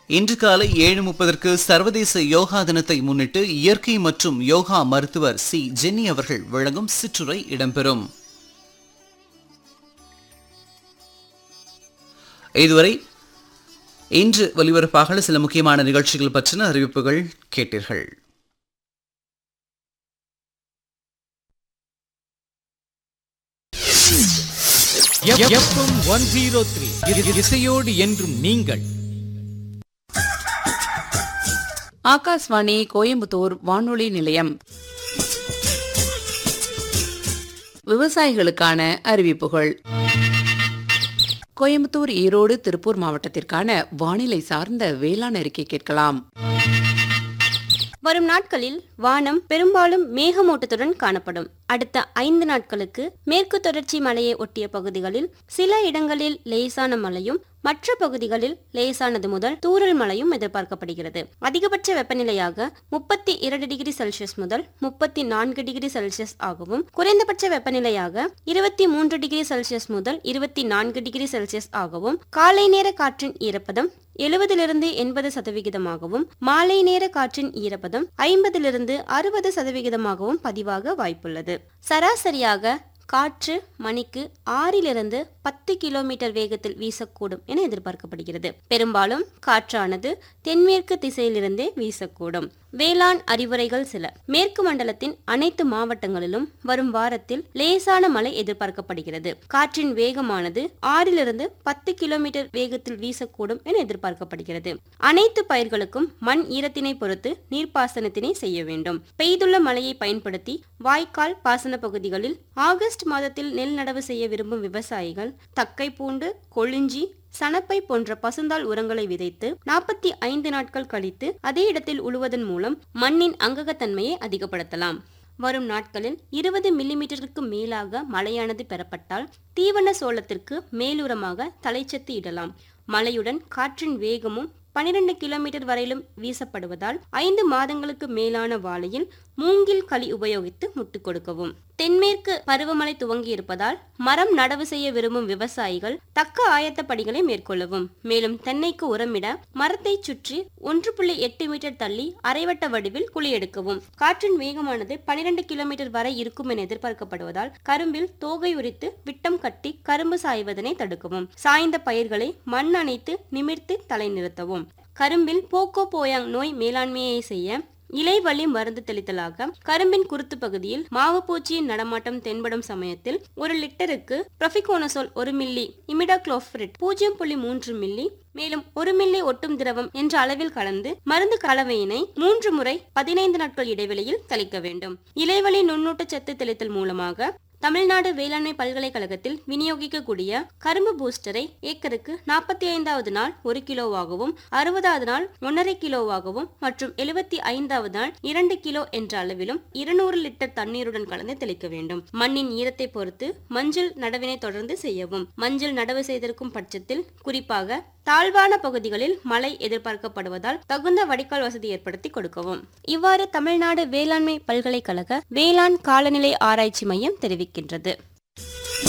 இன்று காலை ஏழு முப்பதற்கு சர்வதேச யோகா தினத்தை முன்னிட்டு இயற்கை மற்றும் யோகா மருத்துவர் சி ஜென்னி அவர்கள் வழங்கும் சிற்றுரை இடம்பெறும் இதுவரை இன்று ஒலிபரப்பாக சில முக்கியமான நிகழ்ச்சிகள் பற்றின அறிவிப்புகள் கேட்டீர்கள் எஃப்எம் ஒன் ஜீரோ த்ரீ இசையோடு என்றும் நீங்கள் ஆகாஷ்வாணி கோயம்புத்தூர் வானொலி நிலையம் விவசாயிகளுக்கான அறிவிப்புகள் கோயம்புத்தூர் ஈரோடு திருப்பூர் மாவட்டத்திற்கான வானிலை சார்ந்த வேளாண் அறிக்கை கேட்கலாம் வரும் நாட்களில் வானம் பெரும்பாலும் மேகமூட்டத்துடன் காணப்படும் அடுத்த ஐந்து நாட்களுக்கு மேற்கு தொடர்ச்சி மலையை ஒட்டிய பகுதிகளில் சில இடங்களில் லேசான மழையும் மற்ற பகுதிகளில் லேசானது முதல் தூறல் மழையும் எதிர்பார்க்கப்படுகிறது அதிகபட்ச வெப்பநிலையாக முப்பத்தி இரண்டு டிகிரி செல்சியஸ் முதல் முப்பத்தி நான்கு டிகிரி செல்சியஸ் ஆகவும் குறைந்தபட்ச வெப்பநிலையாக இருபத்தி மூன்று டிகிரி செல்சியஸ் முதல் இருபத்தி நான்கு டிகிரி செல்சியஸ் ஆகவும் காலை நேர காற்றின் ஈரப்பதம் எழுபதிலிருந்து எண்பது சதவிகிதமாகவும் மாலை நேர காற்றின் ஈரப்பதம் ஐம்பதிலிருந்து அறுபது சதவிகிதமாகவும் பதிவாக வாய்ப்புள்ளது சராசரியாக காற்று மணிக்கு ஆறிலிருந்து பத்து கிலோமீட்டர் வேகத்தில் வீசக்கூடும் என எதிர்பார்க்கப்படுகிறது பெரும்பாலும் காற்றானது தென்மேற்கு திசையிலிருந்தே வீசக்கூடும் வேளாண் அறிவுரைகள் சில மேற்கு மண்டலத்தின் அனைத்து மாவட்டங்களிலும் வரும் வாரத்தில் லேசான மழை எதிர்பார்க்கப்படுகிறது காற்றின் வேகமானது ஆறிலிருந்து பத்து கிலோமீட்டர் வேகத்தில் வீசக்கூடும் என எதிர்பார்க்கப்படுகிறது அனைத்து பயிர்களுக்கும் மண் ஈரத்தினை பொறுத்து நீர்ப்பாசனத்தினை செய்ய வேண்டும் பெய்துள்ள மழையை பயன்படுத்தி வாய்க்கால் பாசன பகுதிகளில் ஆகஸ்ட் மாதத்தில் நெல் நடவு செய்ய விரும்பும் விவசாயிகள் தக்கை பூண்டு கொளிஞ்சி சணப்பை போன்ற பசுந்தாள் உரங்களை விதைத்து நாற்பத்தி ஐந்து நாட்கள் கழித்து அதே இடத்தில் உழுவதன் மூலம் மண்ணின் அங்ககத்தன்மையை அதிகப்படுத்தலாம் வரும் நாட்களில் இருபது மில்லிமீட்டருக்கு மேலாக மழையானது பெறப்பட்டால் தீவன சோளத்திற்கு மேலுரமாக தலைச்சத்து இடலாம் மழையுடன் காற்றின் வேகமும் பனிரெண்டு கிலோமீட்டர் வரையிலும் வீசப்படுவதால் ஐந்து மாதங்களுக்கு மேலான வாழையில் மூங்கில் களி உபயோகித்து முட்டு கொடுக்கவும் தென்மேற்கு பருவமழை துவங்கி இருப்பதால் மரம் நடவு செய்ய விரும்பும் விவசாயிகள் தக்க ஆயத்த பணிகளை மேற்கொள்ளவும் மேலும் தென்னைக்கு உரமிட மரத்தை சுற்றி ஒன்று புள்ளி எட்டு மீட்டர் தள்ளி அரைவட்ட வடிவில் குழி எடுக்கவும் காற்றின் வேகமானது பனிரெண்டு கிலோமீட்டர் வரை இருக்கும் என எதிர்பார்க்கப்படுவதால் கரும்பில் தோகை உரித்து விட்டம் கட்டி கரும்பு சாய்வதனை தடுக்கவும் சாய்ந்த பயிர்களை மண் அணைத்து நிமிர்த்து தலை நிறுத்தவும் கரும்பில் போக்கோ போயாங் நோய் மேலாண்மையை செய்ய இலைவழி மருந்து தெளித்தலாக கரும்பின் குருத்து பகுதியில் மாவுப்பூச்சியின் நடமாட்டம் தென்படும் சமயத்தில் ஒரு லிட்டருக்கு ப்ரொஃபிகோனசோல் ஒரு மில்லி இமிடாக்ளோஃப்ரிட் பூஜ்ஜியம் புள்ளி மூன்று மில்லி மேலும் ஒரு மில்லி ஒட்டும் திரவம் என்ற அளவில் கலந்து மருந்து கலவையினை மூன்று முறை பதினைந்து நாட்கள் இடைவெளியில் தெளிக்க வேண்டும் இலைவழி நுண்ணூட்டச்சத்து தெளித்தல் மூலமாக தமிழ்நாடு வேளாண்மை பல்கலைக்கழகத்தில் விநியோகிக்கக்கூடிய கரும்பு பூஸ்டரை ஏக்கருக்கு நாற்பத்தி ஐந்தாவது நாள் ஒரு கிலோவாகவும் அறுபதாவது நாள் ஒன்றரை கிலோவாகவும் மற்றும் எழுபத்தி ஐந்தாவது நாள் இரண்டு கிலோ என்ற அளவிலும் இருநூறு லிட்டர் தண்ணீருடன் கலந்து தெளிக்க வேண்டும் மண்ணின் ஈரத்தை பொறுத்து மஞ்சள் நடவினை தொடர்ந்து செய்யவும் மஞ்சள் நடவு செய்திருக்கும் பட்சத்தில் குறிப்பாக தாழ்வான பகுதிகளில் மழை எதிர்பார்க்கப்படுவதால் தகுந்த வடிகால் வசதி ஏற்படுத்தி கொடுக்கவும் இவ்வாறு தமிழ்நாடு வேளாண்மை பல்கலைக்கழக வேளாண் காலநிலை ஆராய்ச்சி மையம் தெரிவிக்கின்றது